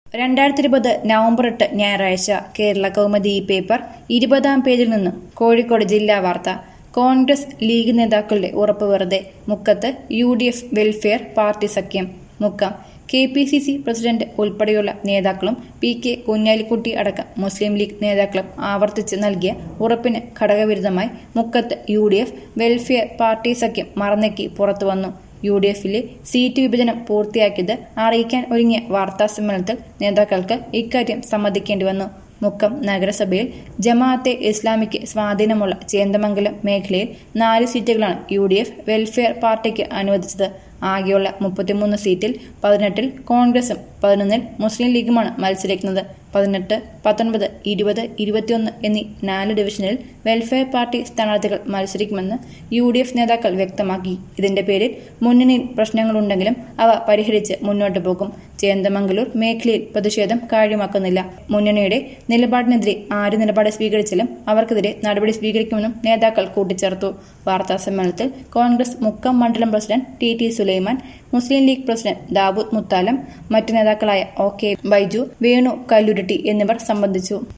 രണ്ടായിരത്തി ഇരുപത് നവംബർ എട്ട് ഞായറാഴ്ച കേരള കൗമുദി ഈ പേപ്പർ ഇരുപതാം പേജിൽ നിന്നും കോഴിക്കോട് ജില്ലാ വാർത്ത കോൺഗ്രസ് ലീഗ് നേതാക്കളുടെ ഉറപ്പ് വെറുതെ മുക്കത്ത് U D F welfare party സഖ്യം Mukkam K P C C president ഉൾപ്പെടെയുള്ള നേതാക്കളും പി കെ കുഞ്ഞാലിക്കുട്ടി അടക്കം മുസ്ലിം ലീഗ് നേതാക്കളും ആവർത്തിച്ച് നൽകിയ ഉറപ്പിന് ഘടകവിരുദ്ധമായി മുക്കത്ത് U D F welfare party സഖ്യം മറന്നേക്കി പുറത്തുവന്നു യു ഡി എഫിലെ സീറ്റ് വിഭജനം പൂർത്തിയാക്കിയത് അറിയിക്കാൻ ഒരുങ്ങിയ വാർത്താസമ്മേളനത്തിൽ നേതാക്കൾക്ക് ഇക്കാര്യം സമ്മതിക്കേണ്ടി വന്നു മുക്കം നഗരസഭയിൽ ജമാഅത്തെ ഇസ്ലാമിക്ക് സ്വാധീനമുള്ള ചേന്ദമംഗലം മേഖലയിൽ നാല് സീറ്റുകളാണ് യു ഡി എഫ് വെൽഫെയർ പാർട്ടിക്ക് അനുവദിച്ചത് ആകെയുള്ള മുപ്പത്തിമൂന്ന് സീറ്റിൽ പതിനെട്ടിൽ കോൺഗ്രസും പതിനൊന്നിൽ മുസ്ലിം ലീഗുമാണ് മത്സരിക്കുന്നത് പതിനെട്ട് പത്തൊൻപത് ഇരുപത് ഇരുപത്തിയൊന്ന് എന്നീ നാല് ഡിവിഷനിൽ വെൽഫെയർ പാർട്ടി സ്ഥാനാർത്ഥികൾ മത്സരിക്കുമെന്ന് യു ഡി എഫ് നേതാക്കൾ വ്യക്തമാക്കി ഇതിന്റെ പേരിൽ മുന്നണിയിൽ പ്രശ്നങ്ങളുണ്ടെങ്കിലും അവ പരിഹരിച്ച് മുന്നോട്ടു പോകും ചേന്ദമംഗലൂർ മേഖലയിൽ പ്രതിഷേധം കാര്യമാക്കുന്നില്ല മുന്നണിയുടെ നിലപാടിനെതിരെ ആര് നിലപാട് സ്വീകരിച്ചാലും അവർക്കെതിരെ നടപടി സ്വീകരിക്കുമെന്നും നേതാക്കൾ കൂട്ടിച്ചേർത്തു വാർത്താ സമ്മേളനത്തിൽ കോൺഗ്രസ് മുക്കം മണ്ഡലം president T T Sulaiman Muslim League president Dawood Muthalam മറ്റു നേതാക്കളായ ഒ കെ ബൈജു വേണു കല്ലുരുട്ടി എന്നിവർ സംബന്ധിച്ചു